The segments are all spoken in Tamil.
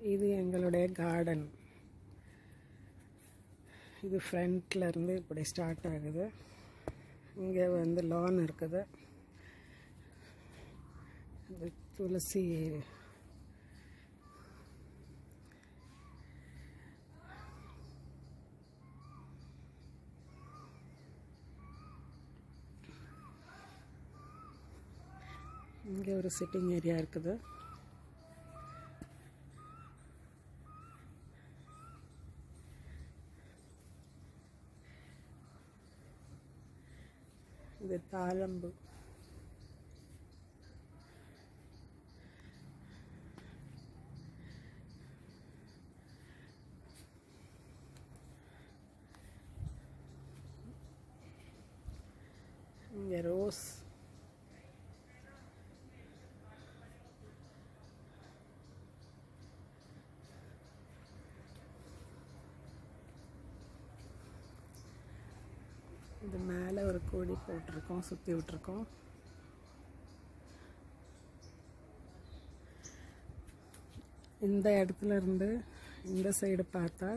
இது எங்களுடைய கார்டன் இது ஃப்ரண்ட்ல இருந்து இப்படி ஸ்டார்ட் ஆகுது இங்கே வந்து லான் இருக்குது இந்த துளசி இங்கே ஒரு சிட்டிங் ஏரியா இருக்குது இது தாழம்பு இங்கே ரோஸ் இது மேலே ஒரு கொடி போட்டிருக்கோம் சுற்றி விட்டுருக்கோம் இந்த இடத்துல இருந்து இந்த சைடு பார்த்தா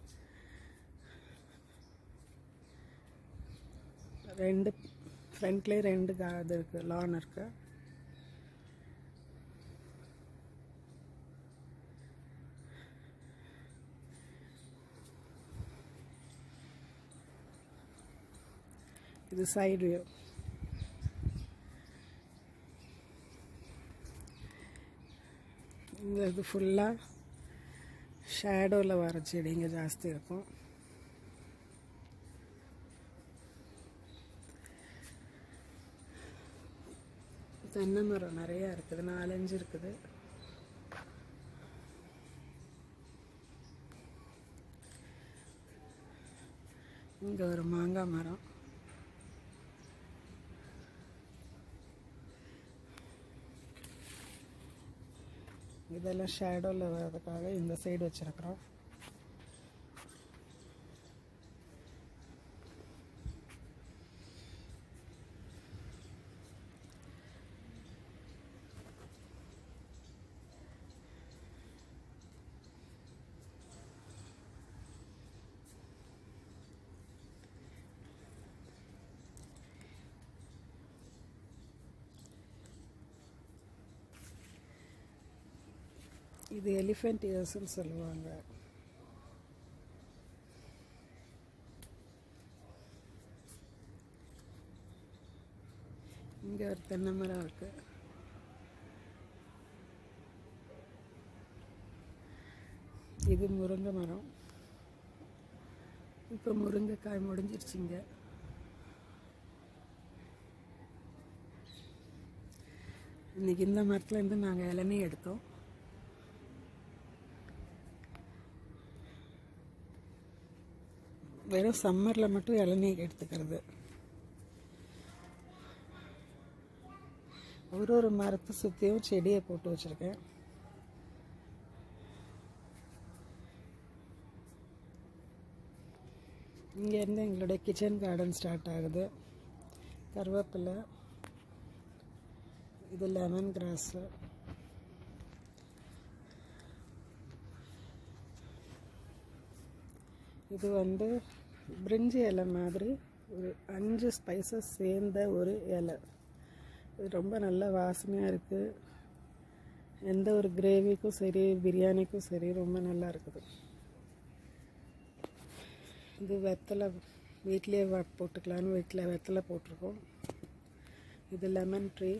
ரெண்டு ஃப்ரண்ட்லேயே ரெண்டு கா இது இருக்குது லான் இருக்குது இது சைடு வியூ இந்த இது ஃபுல்லாக ஷேடோவில் வர செடிங்க ஜாஸ்தி இருக்கும் தென்னை மரம் நிறையா இருக்குது நாலஞ்சு இருக்குது இங்கே ஒரு மாங்காய் மரம் இதெல்லாம் ஷேடோவில் வர்றதுக்காக இந்த சைடு வச்சுருக்குறோம் இது எலிஃபெண்ட் இயர்ஸ்னு சொல்லுவாங்க இங்கே ஒரு தென்னை மரம் இருக்கு இது முருங்கை மரம் இப்போ முருங்கைக்காய் முடிஞ்சிருச்சுங்க இன்னைக்கு இந்த மரத்துலேருந்து நாங்கள் இளநீ எடுத்தோம் வெறும் சம்மரில் மட்டும் இளநீ எடுத்துக்கிறது ஒரு ஒரு மரத்தை சுற்றியும் செடியை போட்டு வச்சுருக்கேன் இங்கேருந்து எங்களுடைய கிச்சன் கார்டன் ஸ்டார்ட் ஆகுது கருவேப்பிலை இது லெமன் கிராஸு இது வந்து பிரிஞ்சி இலை மாதிரி ஒரு அஞ்சு ஸ்பைசஸ் சேர்ந்த ஒரு இலை இது ரொம்ப நல்ல வாசனையாக இருக்குது எந்த ஒரு கிரேவிக்கும் சரி பிரியாணிக்கும் சரி ரொம்ப நல்லா இருக்குது இது வெத்தலை வீட்லேயே வ போட்டுக்கலான்னு வீட்டில் வெத்தலை போட்டிருக்கோம் இது லெமன் ட்ரீ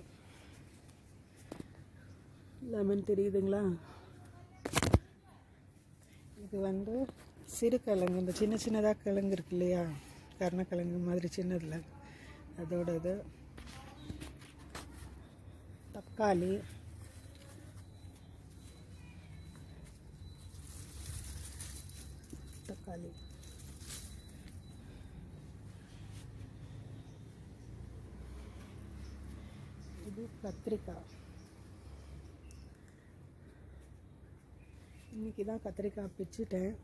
லெமன் தெரியுதுங்களா இது வந்து சிறு கிழங்கு இந்த சின்ன சின்னதாக கிழங்கு இருக்கு இல்லையா கருணக்கிழங்கு மாதிரி சின்னதில் அதோட இது தக்காளி தக்காளி இது கத்திரிக்காய் இன்னைக்கு தான் கத்திரிக்காய் பிச்சுட்டேன்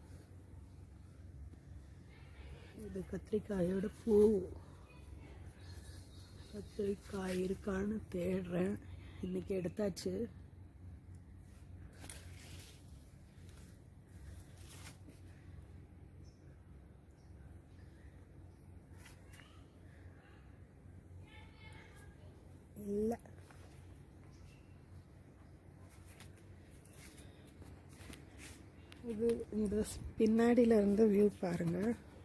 இது கத்திரிக்காயோட பூ கத்திரிக்காய் இருக்கான்னு தேடுறேன் இன்னைக்கு எடுத்தாச்சு இல்லை இது இந்த பின்னாடியில் இருந்து வியூ பாருங்க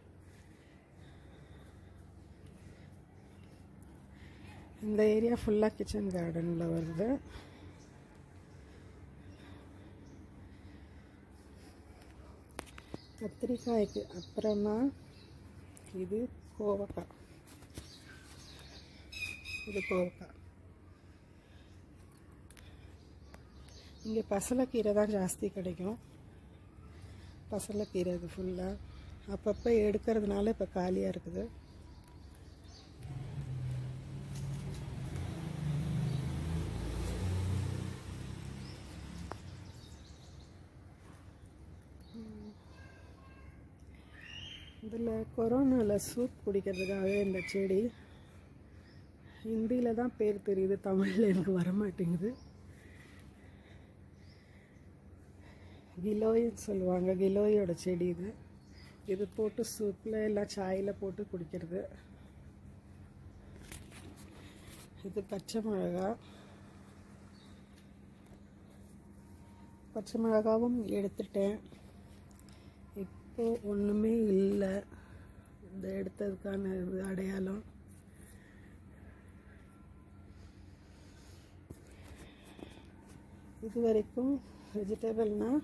இந்த ஏரியா ஃபுல்லாக கிச்சன் கார்டனில் வருது கத்திரிக்காய்க்கு அப்புறமா இது கோவக்காய் இது கோவக்காய் இங்கே பசலைக்கீரை தான் ஜாஸ்தி கிடைக்கும் பசலைக்கீரை இது ஃபுல்லாக அப்பப்போ எடுக்கிறதுனால இப்போ காலியாக இருக்குது இதில் கொரோனாவில் சூப் குடிக்கிறதுக்காகவே இந்த செடி ஹிந்தியில் தான் பேர் தெரியுது தமிழில் எனக்கு வர மாட்டேங்குது கிலோயின்னு சொல்லுவாங்க கிலோயோட செடி இது இது போட்டு சூப்பில் இல்லை சாயில் போட்டு குடிக்கிறது இது பச்சை மிளகா பச்சை மிளகாவும் எடுத்துட்டேன் இப்போ ஒன்றுமே இல்லை இந்த எடுத்ததுக்கான இது அடையாளம் இது வரைக்கும் வெஜிடபிள்னால்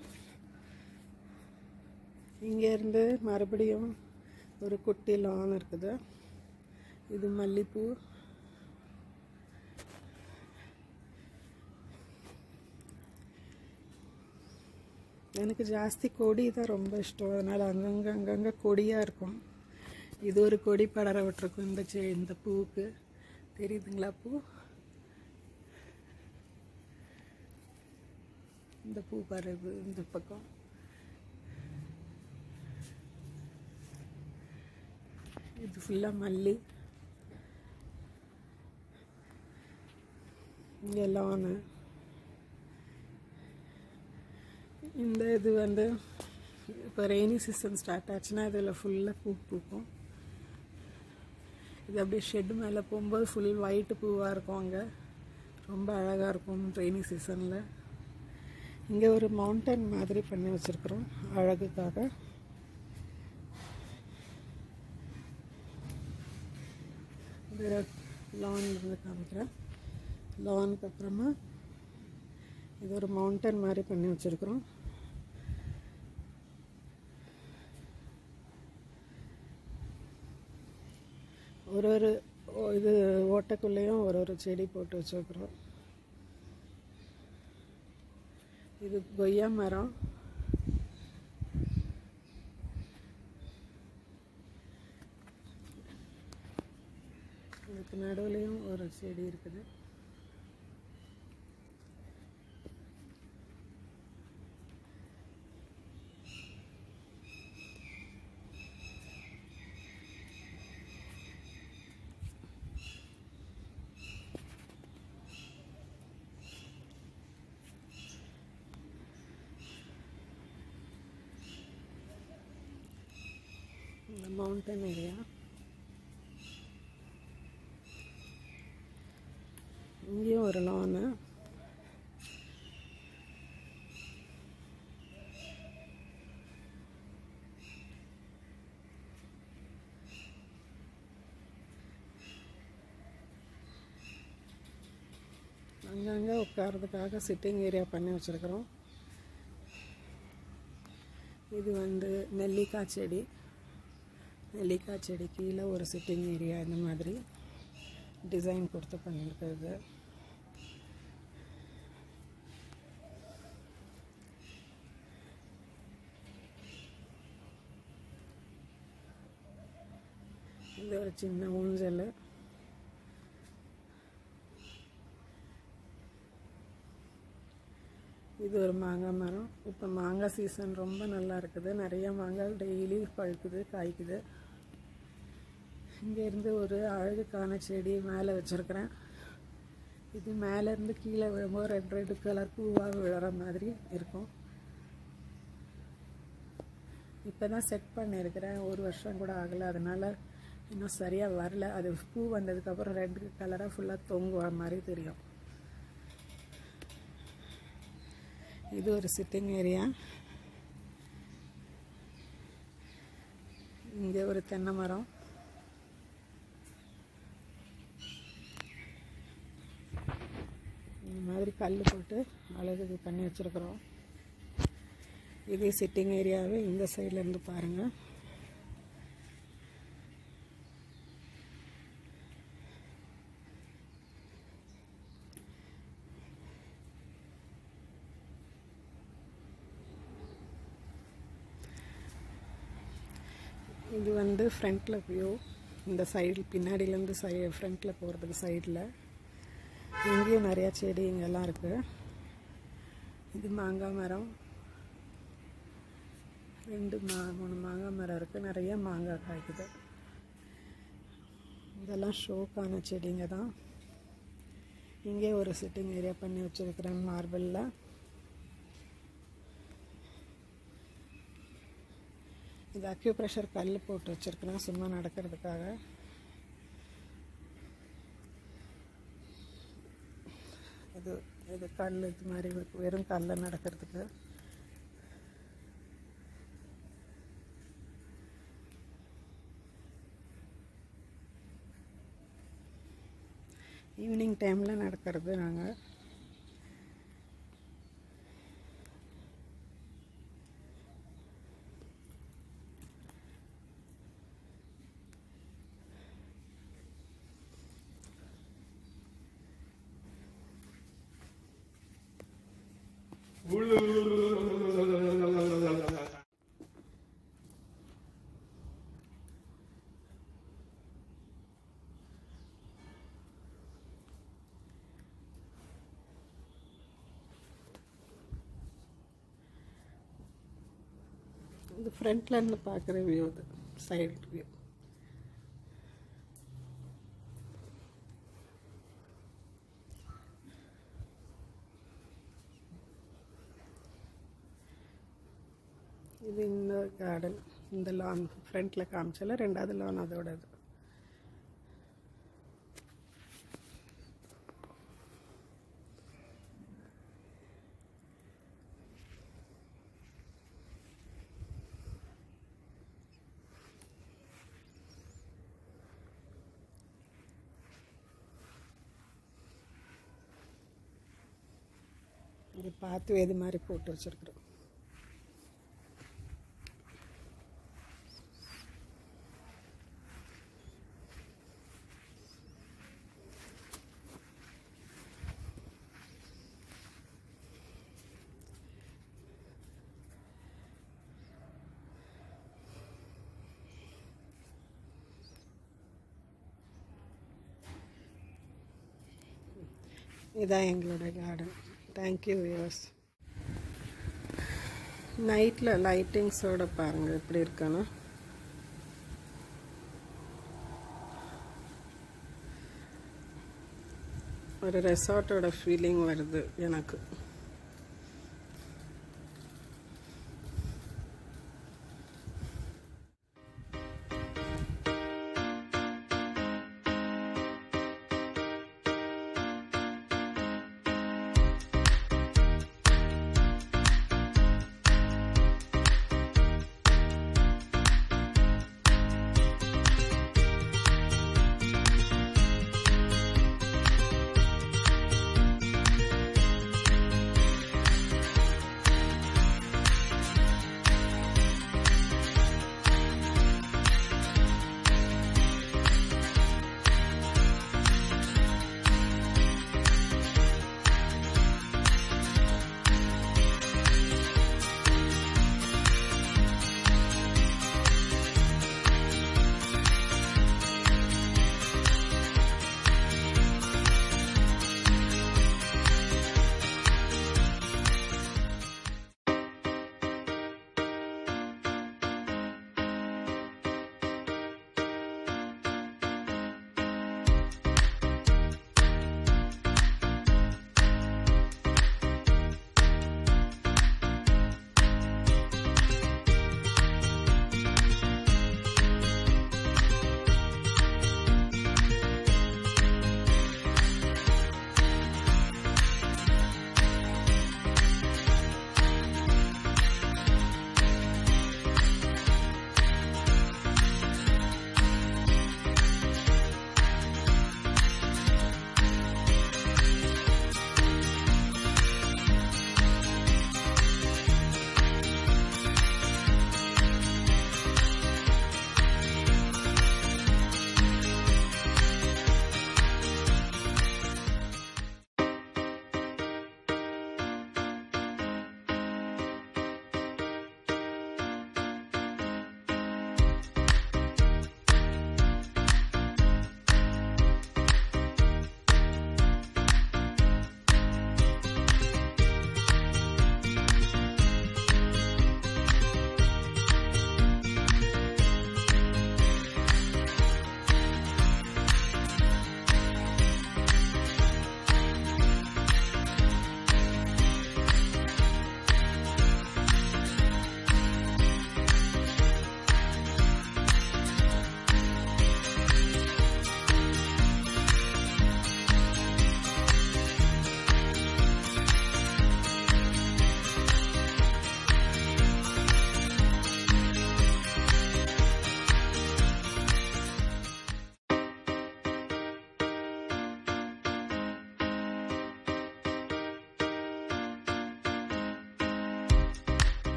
இங்கேருந்து மறுபடியும் ஒரு குட்டி லான் இருக்குது இது மல்லிப்பூ எனக்கு ஜாஸ்தி கொடி தான் ரொம்ப இஷ்டம் அதனால் அங்கங்கே அங்கங்கே கொடியாக இருக்கும் இது ஒரு கொடி படர விட்டுருக்கும் இந்த செ இந்த பூவுக்கு தெரியுதுங்களா பூ இந்த பூ பரவு இந்த பக்கம் இது ஃபுல்லாக மல்லி இங்கே லானு இந்த இது வந்து இப்போ ரெய்னி சீசன் ஸ்டார்ட் ஆச்சுன்னா இதில் ஃபுல்லாக பூ பூக்கும் இது அப்படியே ஷெட் மேலே போகும்போது ஃபுல் ஒயிட்டு பூவாக இருக்கும் அங்கே ரொம்ப அழகாக இருக்கும் ரெய்னி சீசனில் இங்கே ஒரு மவுண்டன் மாதிரி பண்ணி வச்சுருக்குறோம் அழகுக்காக வேறு லான் இருந்து காமிக்கிறேன் லானுக்கு அப்புறமா இது ஒரு மவுண்டன் மாதிரி பண்ணி வச்சுருக்குறோம் ஒரு ஒரு ஓ- இது ஓட்டைக்குள்ளேயும் ஒரு ஒரு செடி போட்டு வச்சுருக்குறோம் இது கொய்யா மரம் இதுக்கு நடுவுலையும் ஒரு செடி இருக்குது இந்த மவுண்டன் ஏரியா இங்கேயும் ஒரு லானு அங்கங்கே உட்கார்றதுக்காக சிட்டிங் ஏரியா பண்ணி வச்சுருக்குறோம் இது வந்து நெல்லிக்காய் செடி நெல்லிக்காய் செடி கீழே ஒரு சிட்டிங் ஏரியா இந்த மாதிரி டிசைன் கொடுத்து பண்ணியிருக்கிறது இது ஒரு சின்ன ஊஞ்சல் இது ஒரு மாங்காய் மரம் இப்போ மாங்காய் சீசன் ரொம்ப நல்லா இருக்குது நிறைய மாங்காய் டெய்லி பழுக்குது காய்க்குது இங்கேருந்து ஒரு அழகுக்கான செடி மேலே வச்சுருக்கிறேன் இது மேலேருந்து கீழே விழும்போது ரெட் ரெட் கலர் பூவாக விழுற மாதிரி இருக்கும் இப்போ தான் செட் பண்ணியிருக்கிறேன் ஒரு வருஷம் கூட ஆகலை அதனால் இன்னும் சரியாக வரல அது பூ வந்ததுக்கப்புறம் ரெட் கலராக ஃபுல்லாக தொங்குவ மாதிரி தெரியும் இது ஒரு சிட்டிங் ஏரியா இங்கே ஒரு தென்னை மரம் இந்த மாதிரி கல் போட்டு அழகுக்கு பண்ணி வச்சுருக்குறோம் இது சிட்டிங் ஏரியாவே இந்த சைடில் இருந்து பாருங்கள் இது வந்து ஃப்ரண்ட்டில் வியூ இந்த சைடு பின்னாடியிலேருந்து சை ஃப்ரண்ட்டில் போகிறதுக்கு சைடில் இங்கேயும் நிறையா செடி இங்கெல்லாம் இருக்குது இது மாங்காய் மரம் ரெண்டு மா மூணு மாங்காய் மரம் இருக்குது நிறைய மாங்காய் காய்க்குது இதெல்லாம் ஷோக்கான செடிங்க தான் இங்கே ஒரு சிட்டிங் ஏரியா பண்ணி வச்சுருக்கிறேன் மார்பிளில் இது அக்யூப்ரெஷர் கல் போட்டு வச்சுருக்கிறேன் சும்மா நடக்கிறதுக்காக இது இது கல் இது மாதிரி வெறும் கல்லில் நடக்கிறதுக்கு ஈவினிங் டைமில் நடக்கிறது நாங்கள் இது ஃப்ரண்ட்ல இருந்து பார்க்குற வியூ இது சைடு வியூ இது இந்த கார்டன் இந்த லான் ஃப்ரண்ட்டில் காமிச்சல ரெண்டாவது லான் அதோட இது இது பார்த்து எது மாதிரி போட்டு வச்சுருக்குறோம் இதான் எங்களோட கார்டன் தேங்க்யூ வியூவர்ஸ் நைட்டில் லைட்டிங்ஸோட பாருங்கள் எப்படி இருக்குன்னு ஒரு ரெசார்ட்டோட ஃபீலிங் வருது எனக்கு